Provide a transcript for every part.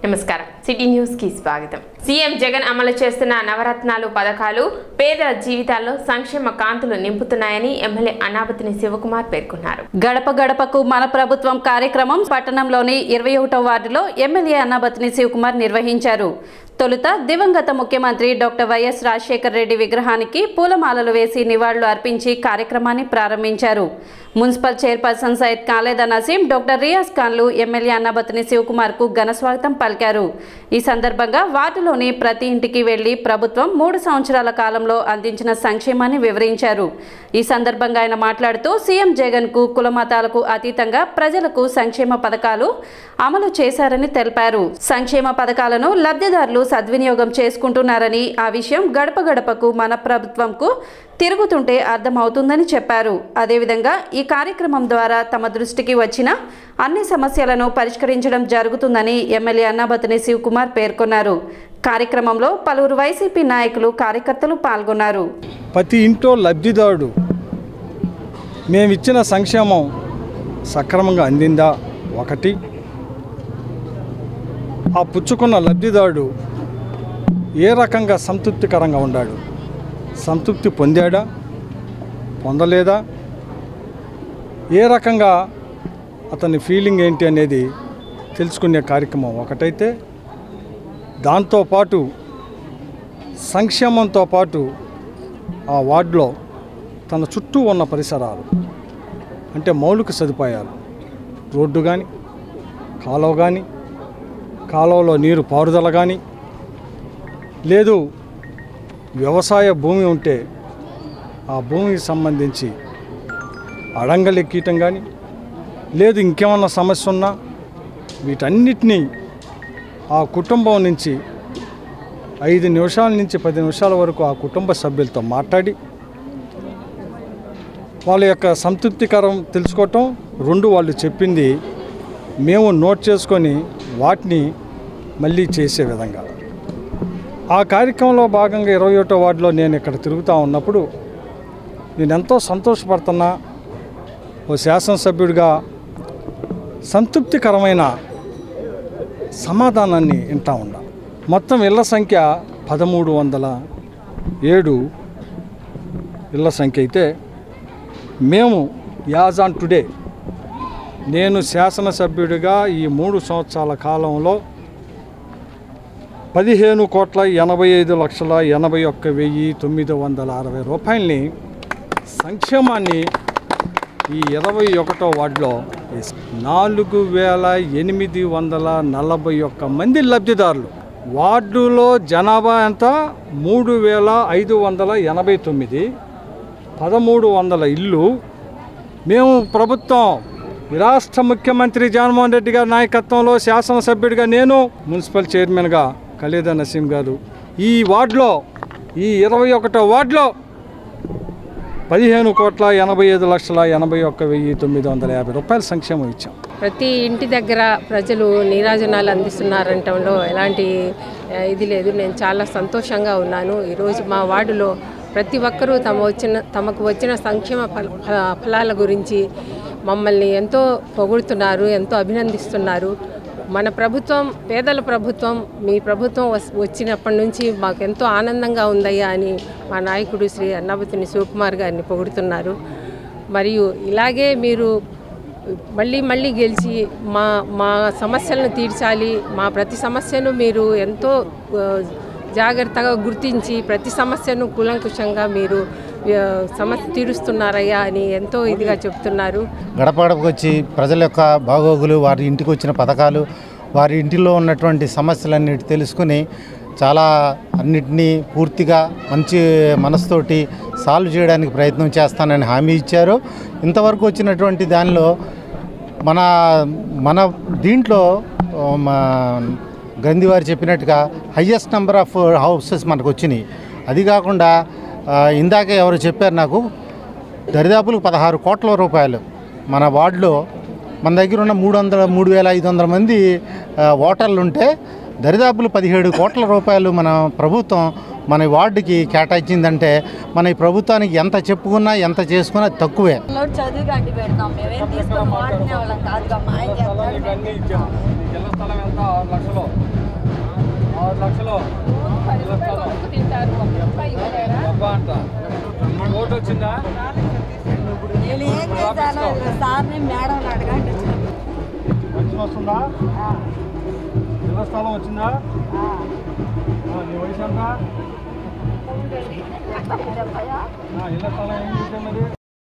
నమస్కారం city news కి స్వాగతం సీఎం జగన్ అమలు చేస్తున్న నవరత్నాలు పథకాలు పేదల జీవితాల్లో సంక్షేమ కాంతులు నింపుతున్నాయని ఎమ్మెల్యే అనాపతిని శివకుమార్ పేర్కొన్నారు గడప గడపకు మన ప్రభుత్వం కార్యక్రమం పట్టణంలోని ఇరవై ఒకటో వార్డులో ఎమ్మెల్యే అన్నాబత్ని శివకుమార్ నిర్వహించారు తొలుత దివంగత ముఖ్యమంత్రి డాక్టర్ వైఎస్ రాజశేఖర రెడ్డి విగ్రహానికి పూలమాలలు వేసి నివాళులు అర్పించి కార్యక్రమాన్ని ప్రారంభించారు municipal chairperson Syed Khaleda Naseem doctor Riaz ఖాన్లు ఎమ్మెల్యే అన్నాబత్ని శివకుమార్ కు ఘన స్వాగతం పలికారు ఈ సందర్భంగా వార్డులోని ప్రతి ఇంటికి వెళ్లి ప్రభుత్వం మూడు సంవత్సరాల కాలంలో అందించిన సంక్షేమాన్ని వివరించారు ఈ సందర్భంగా ఆయన మాట్లాడుతూ సీఎం జగన్ కు కులమతాలకు అతీతంగా ప్రజలకు సంక్షేమ పథకాలు అమలు చేశారని తెలిపారు సంక్షేమ పథకాలను లబ్ధిదారులు సద్వినియోగం చేసుకుంటున్నారని ఆ విషయం గడప గడపకు మన ప్రభుత్వంకు తిరుగుతుంటే అర్థమవుతుందని చెప్పారు అదేవిధంగా ఈ కార్యక్రమం ద్వారా తమ దృష్టికి వచ్చిన అన్ని సమస్యలను పరిష్కరించడం జరుగుతుందని ఎమ్మెల్యే అన్నాబతిని శివకుమార్ పేర్కొన్నారు కార్యక్రమంలో పలువురు వైసీపీ నాయకులు కార్యకర్తలు పాల్గొన్నారు ప్రతి ఇంట్లో లబ్ధిదారుడు మేమిచ్చిన సంక్షేమం సక్రమంగా అందిందా ఒకటి ఆ పుచ్చుకున్న లబ్ధిదారుడు ఏ రకంగా సంతృప్తికరంగా ఉన్నాడు సంతృప్తి పొందాడా పొందలేదా ఏ రకంగా అతని ఫీలింగ్ ఏంటి అనేది తెలుసుకునే కార్యక్రమం ఒకటైతే దాంతోపాటు సంక్షేమంతో పాటు ఆ వార్డులో తన చుట్టూ ఉన్న పరిసరాలు అంటే మౌలిక సదుపాయాలు రోడ్డు కానీ కాలువ కానీ కాలువలో నీరు పారుదల కానీ లేదు వ్యవసాయ భూమి ఉంటే ఆ భూమికి సంబంధించి అడంగలెక్కీయటం కానీ లేదు ఇంకేమన్నా సమస్య ఉన్నా వీటన్నిటినీ ఆ కుటుంబం నుంచి ఐదు నిమిషాల నుంచి పది నిమిషాల వరకు ఆ కుటుంబ సభ్యులతో మాట్లాడి వాళ్ళ యొక్క సంతృప్తికరం తెలుసుకోవటం రెండు వాళ్ళు చెప్పింది మేము నోట్ చేసుకొని వాటిని మళ్ళీ చేసే విధంగా ఆ కార్యక్రమంలో భాగంగా ఇరవై ఒకటో వార్డులో నేను ఇక్కడ తిరుగుతూ ఉన్నప్పుడు నేను ఎంతో సంతోషపడుతున్నా ఓ శాసనసభ్యుడిగా సంతృప్తికరమైన సమాధానాన్ని వింటా ఉన్నా మొత్తం ఇళ్ల సంఖ్య పదమూడు వందల ఏడు ఇళ్ల సంఖ్య అయితే మేము యాజ్ ఆన్ టుడే నేను శాసనసభ్యుడిగా ఈ మూడు సంవత్సరాల కాలంలో పదిహేను కోట్ల ఎనభై ఐదు లక్షల ఎనభై ఒక్క వెయ్యి తొమ్మిది వందల అరవై రూపాయలని సంక్షేమాన్ని ఈ ఇరవై ఒకటో వార్డులో వేశాం. నాలుగు వేల ఎనిమిది వందల నలభై ఒక్క మంది లబ్ధిదారులు వార్డులో జనాభా ఎంత మూడు వేల ఐదు వందల ఎనభై తొమ్మిది పదమూడు వందల ఇల్లు మేము ప్రభుత్వం ఈ రాష్ట్ర ముఖ్యమంత్రి జగన్మోహన్ రెడ్డి గారి నాయకత్వంలో శాసనసభ్యుడిగా నేను మున్సిపల్ చైర్మన్గా ఖలీదా నసీం గారు ఈ వార్డులో ఈ ఇరవై ఒకటో వార్డులో పదిహేను కోట్ల ఎనభై ఐదు లక్షల ఎనభై ఒక్క వెయ్యి తొమ్మిది వందల యాభై రూపాయల సంక్షేమం ఇచ్చాం ప్రతి ఇంటి దగ్గర ప్రజలు నీరాజనాలు అందిస్తున్నారంటంలో ఎలాంటి ఆ, ఇది లేదు నేను చాలా సంతోషంగా ఉన్నాను ఈరోజు మా వార్డులో ప్రతి ఒక్కరూ తమ వచ్చిన తమకు వచ్చిన సంక్షేమ ఫల ఫల- ఫలాల గురించి మమ్మల్ని ఎంతో పొగుడుతున్నారు ఎంతో అభినందిస్తున్నారు మన ప్రభుత్వం పేదల ప్రభుత్వం మీ ప్రభుత్వం వస్- వచ్చినప్పటి నుంచి మాకు ఎంతో ఆనందంగా ఉందయ్యా అని మా నాయకుడు శ్రీ అన్నాపతిని శివకుమార్ గారిని పొగుడుతున్నారు మరియు ఇలాగే మీరు మళ్ళీ మళ్ళీ గెలిచి మా మా సమస్యలను తీర్చాలి మా ప్రతి సమస్యను మీరు ఎంతో ఆ, జాగ్రత్తగా గుర్తించి ప్రతి సమస్యను కూలంకుషంగా మీరు ఆ, సమస్య తీరుస్తున్నారయ్యా అని ఎంతో ఇదిగా చెప్తున్నారు గడప గడపకు వచ్చి ప్రజల యొక్క బాగోగులు వారి ఇంటికి వచ్చిన పథకాలు వారి ఇంటిలో ఉన్నటువంటి సమస్యలన్నిటి తెలుసుకుని చాలా అన్నిటినీ పూర్తిగా మంచి మనసుతోటి సాల్వ్ చేయడానికి ప్రయత్నం చేస్తానని హామీ ఇచ్చారు ఇంతవరకు వచ్చినటువంటి దానిలో మన మన దీంట్లో ఆ, మా గంధివారు చెప్పినట్టుగా హయ్యెస్ట్ నెంబర్ ఆఫ్ హౌసెస్ మనకు వచ్చినాయి అది కాకుండా ఆ, ఇందాకే ఎవరు చెప్పారు నాకు దరిదాపులకు పదహారు కోట్ల రూపాయలు మన వార్డులో మన దగ్గర ఉన్న మూడు వందల మూడు వేల ఐదు వందల మంది ఆ, ఓటర్లు ఉంటే దరిదాపులు పదిహేడు కోట్ల రూపాయలు మన ప్రభుత్వం మన వార్డుకి కేటాయించిందంటే మన ఈ ప్రభుత్వానికి ఎంత చెప్పుకున్నా ఎంత చేసుకున్నా తక్కువే పిల్లోడు చదువు గంటి పెడతాం మేమేం తీసుకొని వాడుకునే వాళ్ళం కాదుగా మా ఆయన చేస్తాడు మేము తింటాం. ఇళ్ళ స్థలం ఎంత ఆరు లక్షలు ఆరు లక్షలు ఇళ్ళ స్థలం డబ్బా అంట ఓటు వచ్చిందా నేను ఏం చేశాను సార్ని మేడం అడగండి పెన్షన్ వస్తుందా ఇళ్ళ స్థలం వచ్చిందా ఆ, నీ వయసు ఎంత ఆ, ఇళ్ళ స్థలం ఏం చేస్తున్నది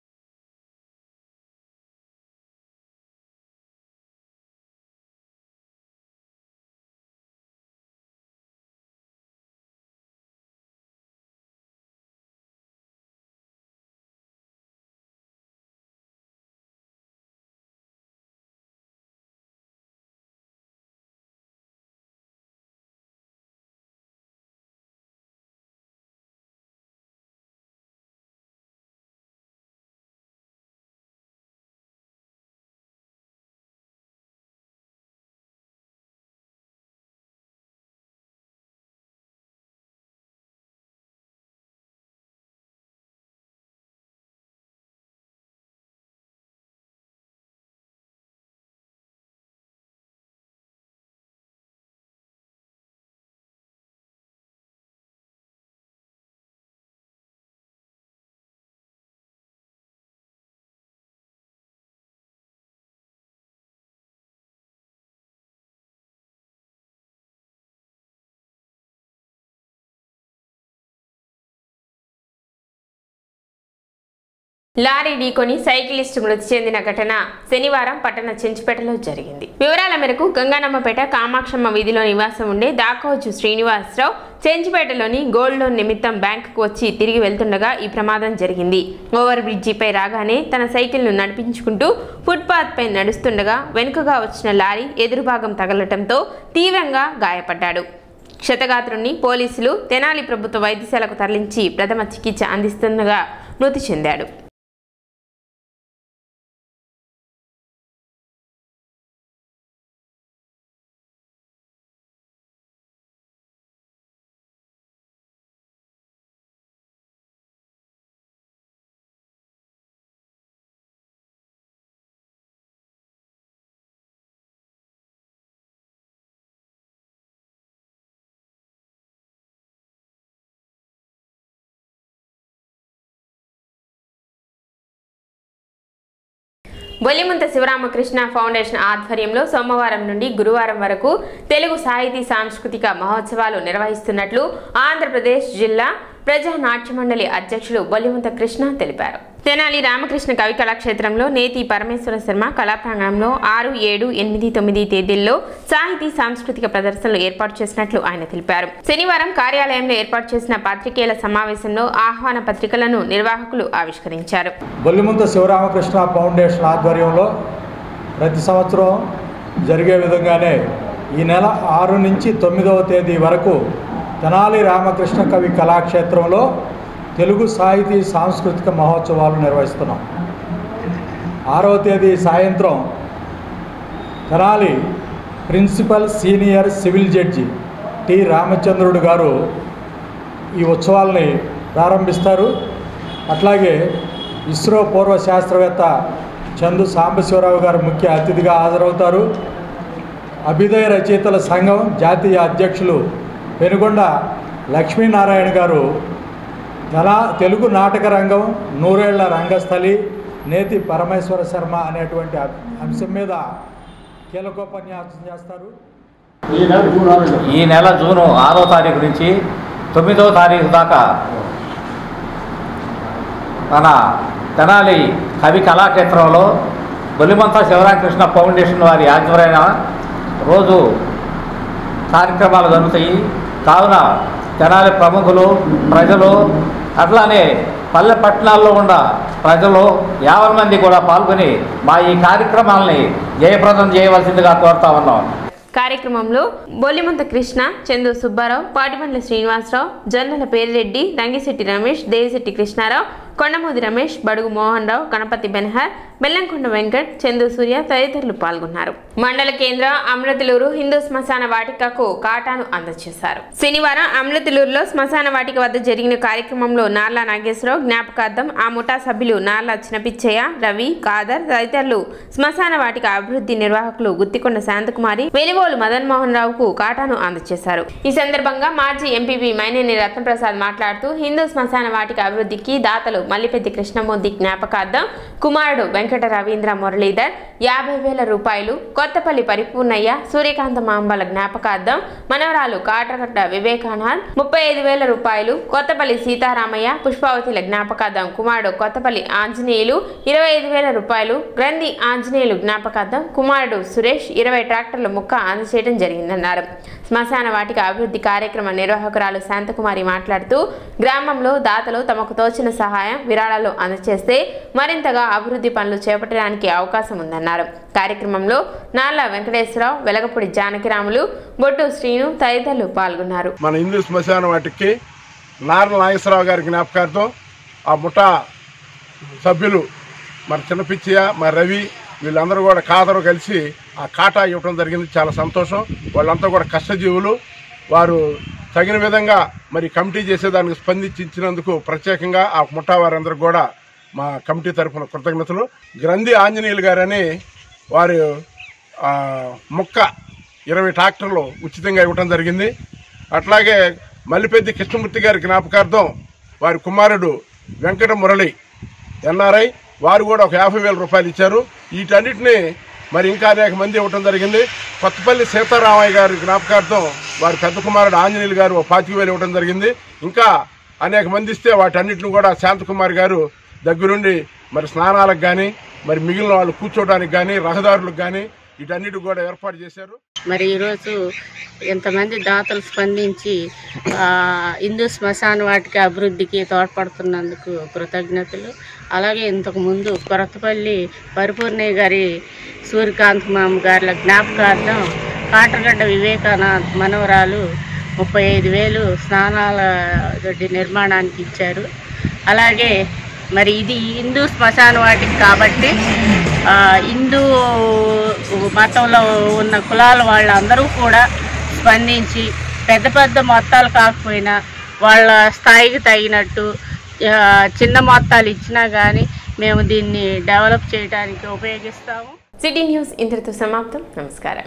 లారీ ఢీకొని సైకిలిస్ట్ మృతి చెందిన ఘటన శనివారం పట్టణ చెంచుపేటలో జరిగింది వివరాల మేరకు గంగానమ్మపేట కామాక్షమ్మ వీధిలో నివాసం ఉండే దాకోజు శ్రీనివాసరావు చెంచుపేటలోని గోల్డ్ లోన్ నిమిత్తం బ్యాంకుకు వచ్చి తిరిగి వెళ్తుండగా ఈ ప్రమాదం జరిగింది ఓవర్ బ్రిడ్జిపై రాగానే తన సైకిల్ను నడిపించుకుంటూ ఫుట్పాత్ పై నడుస్తుండగా వెనుకగా వచ్చిన లారీ ఎదురుభాగం తగలటంతో తీవ్రంగా గాయపడ్డాడు క్షతగాత్రుణ్ణి పోలీసులు తెనాలి ప్రభుత్వ వైద్యశాలకు తరలించి ప్రథమ చికిత్స అందిస్తుండగా మృతి చెందాడు బొల్లిముంత శివరామకృష్ణ ఫౌండేషన్ ఆధ్వర్యంలో సోమవారం నుండి గురువారం వరకు తెలుగు సాహితీ సాంస్కృతిక మహోత్సవాలు నిర్వహిస్తున్నట్లు ఆంధ్రప్రదేశ్ జిల్లా ప్రజా నాట్య మండలి అధ్యక్షులు బొల్లిముంత కృష్ణ తెలిపారు తెనాలి రామకృష్ణ కవి కళాక్షేత్రంలో నేతి పరమేశ్వర శర్మ కళా ప్రాంగణంలో ఆరు ఏడు ఎనిమిది తొమ్మిది తేదీల్లో సాహితీ సాంస్కృతిక ప్రదర్శనలు ఏర్పాటు చేసినట్లు ఆయన తెలిపారు శనివారం కార్యాలయంలో ఏర్పాటు చేసిన పాత్రికేయుల సమావేశంలో ఆహ్వాన పత్రికలను నిర్వాహకులు ఆవిష్కరించారు బొల్లిముంత శివరామకృష్ణ ఫౌండేషన్ ఆధ్వర్యంలో ప్రతి సంవత్సరం జరిగే విధంగానే ఈ నెల ఆరు నుంచి తొమ్మిదవ తేదీ వరకు తెనాలి రామకృష్ణ కవి కళాక్షేత్రంలో తెలుగు సాహితీ సాంస్కృతిక మహోత్సవాలు నిర్వహిస్తున్నాం ఆరవ తేదీ సాయంత్రం Tenali principal senior civil judge T Ramachandrudu garu ఈ ఉత్సవాల్ని ప్రారంభిస్తారు అట్లాగే ఇస్రో పూర్వ శాస్త్రవేత్త చందు సాంబశివరావు గారు ముఖ్య అతిథిగా హాజరవుతారు అభ్యుదయ రచయితల సంఘం జాతీయ అధ్యక్షులు పెనుగొండ లక్ష్మీనారాయణ గారు తెలా తెలుగు నాటక రంగం నూరేళ్ల రంగస్థలి నేతి పరమేశ్వర శర్మ అనేటువంటి అ- అంశం మీద కీలకోపన్యాసం చేస్తారు ఈ నెల జూను ఆరో తారీఖు నుంచి తొమ్మిదో తారీఖు దాకా మన తెనాలి కవి కళాక్షేత్రంలో బొలిమంత శివరామకృష్ణ ఫౌండేషన్ వారి ఆధ్వర్యాన రోజు కార్యక్రమాలు జరుగుతాయి కావున తెనాలి ప్రముఖులు ప్రజలు అట్లానే పల్లె పట్టణాల్లో ఉన్న ప్రజలు యాభై మంది కూడా పాల్గొని మా ఈ కార్యక్రమాలని జయప్రదం చేయవలసిందిగా కోరుతా ఉన్నాం కార్యక్రమంలో బొల్లిమంత కృష్ణ చందు సుబ్బారావు పాటిబండ్ల శ్రీనివాసరావు జొన్నల పేరిరెడ్డి రంగిశెట్టి రమేష్ దేవిశెట్టి కృష్ణారావు కొండమూది రమేష్ బడుగు మోహన్ రావు గణపతి బెన్హర్ బెల్లంకొండ వెంకట్ చందు సూర్య తదితరులు పాల్గొన్నారు మండల కేంద్ర అమృతలూరు హిందూ శ్మశాన వాటికకు కాటాను అందజేశారు శనివారం అమృతలూరులో శ్మశాన వాటిక వద్ద జరిగిన కార్యక్రమంలో నార్ల నాగేశ్వరరావు జ్ఞాపకార్థం ఆ ముఠా సభ్యులు నార్ల చినపిచ్చయ్య రవి కాదర్ తదితరులు శ్మశాన వాటిక అభివృద్ధి నిర్వాహకులు గుత్తికొండ శాంతకుమారి వెలివోలు మదన్ మోహన్ రావుకు కాటాను అందజేశారు ఈ సందర్భంగా మాజీ ఎంపీపీ మైనేని రత్నప్రసాద్ మాట్లాడుతూ హిందూ శ్మశాన వాటిక అభివృద్ధికి దాతలు మల్లిపెద్ది కృష్ణమూర్తి జ్ఞాపకార్థం కుమారుడు వెంకట రవీంద్ర మురళీధర్ యాభై వేల రూపాయలు కొత్తపల్లి పరిపూర్ణయ్య సూర్యకాంత మాంబల జ్ఞాపకార్థం మనవరాలు కాటగడ్డ వివేకానంద్ ముప్పై ఐదు వేల రూపాయలు కొత్తపల్లి సీతారామయ్య పుష్పావతిల జ్ఞాపకార్థం కుమారుడు కొత్తపల్లి ఆంజనేయులు ఇరవై ఐదు వేల రూపాయలు గ్రంథి ఆంజనేయులు జ్ఞాపకార్థం కుమారుడు సురేష్ ఇరవై ట్రాక్టర్ల ముక్క అందజేయడం జరిగిందన్నారు శ్మశాన వాటిక అభివృద్ధి కార్యక్రమ నిర్వాహకురాలు శాంతకుమారి మాట్లాడుతూ గ్రామంలో దాతలు తమకు తోచిన సహాయం విరాళాలు అందజేస్తే మరింతగా అభివృద్ధి పనులు చేపట్టడానికి అవకాశం ఉందన్నారు కార్యక్రమంలో నార్ల వెంకటేశ్వరరావు వెలగపూడి జానకిరాములు బొట్టు శ్రీను తదితరులు పాల్గొన్నారు మన హిందూ శ్మశాన వాటికి నారల నాగేశ్వరరావు గారి జ్ఞాపకార్థం ఆ ముఠా సభ్యులు మన చిన్నపిచ్చయ్య మా రవి వీళ్ళందరూ కూడా కాదరు కలిసి ఆ కాటా ఇవ్వటం జరిగింది చాలా సంతోషం వాళ్ళంతా కూడా కష్టజీవులు వారు తగిన విధంగా మరి కమిటీ చేసేదానికి స్పందించి ఇచ్చినందుకు ప్రత్యేకంగా ఆ ముఠా వారందరూ కూడా మా కమిటీ తరఫున కృతజ్ఞతలు గ్రంథి ఆంజనేయులు గారని వారు ఆ, ముక్క ఇరవై ట్రాక్టర్లు ఉచితంగా ఇవ్వటం జరిగింది అట్లాగే మల్లిపెద్ది కృష్ణమూర్తి గారి జ్ఞాపకార్థం వారి కుమారుడు వెంకట మురళి ఎన్ఆర్ఐ వారు కూడా ఒక యాభై వేల రూపాయలు ఇచ్చారు వీటన్నిటిని మరి ఇంకా అనేక మంది ఇవ్వటం జరిగింది కొత్తపల్లి సీతారామయ్య గారి జ్ఞాపకార్థం వారి పెద్ద కుమారుడు ఆంజనేయులు గారు ఒక పాతిక వేలు ఇవ్వడం జరిగింది ఇంకా అనేక మంది ఇస్తే వాటన్నిటిని కూడా శాంతకుమార్ గారు దగ్గరుండి మరి స్నానాలకు కానీ మరి మిగిలిన వాళ్ళు కూర్చోవడానికి కానీ రహదారులకు కానీ వీటన్నిటి కూడా ఏర్పాటు చేశారు మరి ఈరోజు ఎంతమంది దాతలు స్పందించి ఆ, హిందూ శ్మశాన వాటికి అభివృద్ధికి తోడ్పడుతున్నందుకు కృతజ్ఞతలు అలాగే ఇంతకు ముందు కొరతపల్లి పరిపూర్ణయ్య గారి సూర్యకాంత్ మామ గారి జ్ఞాపకార్థం కాటగడ్డ వివేకానంద్ మనవరాలు ముప్పై ఐదు వేలు స్నానాల దొడ్డి నిర్మాణానికి ఇచ్చారు అలాగే మరి ఇది హిందూ శ్మశాన వాటికి కాబట్టి ఆ, హిందూ మతంలో ఉన్న కులాల వాళ్ళందరూ కూడా స్పందించి పెద్ద పెద్ద మొత్తాలు కాకపోయినా వాళ్ళ స్థాయికి తగినట్టు ఆ, చిన్న మొత్తాలు ఇచ్చినా కానీ మేము దీన్ని డెవలప్ చేయడానికి ఉపయోగిస్తాము సిటీ న్యూస్ ఇంతటితో సమాప్తం నమస్కారం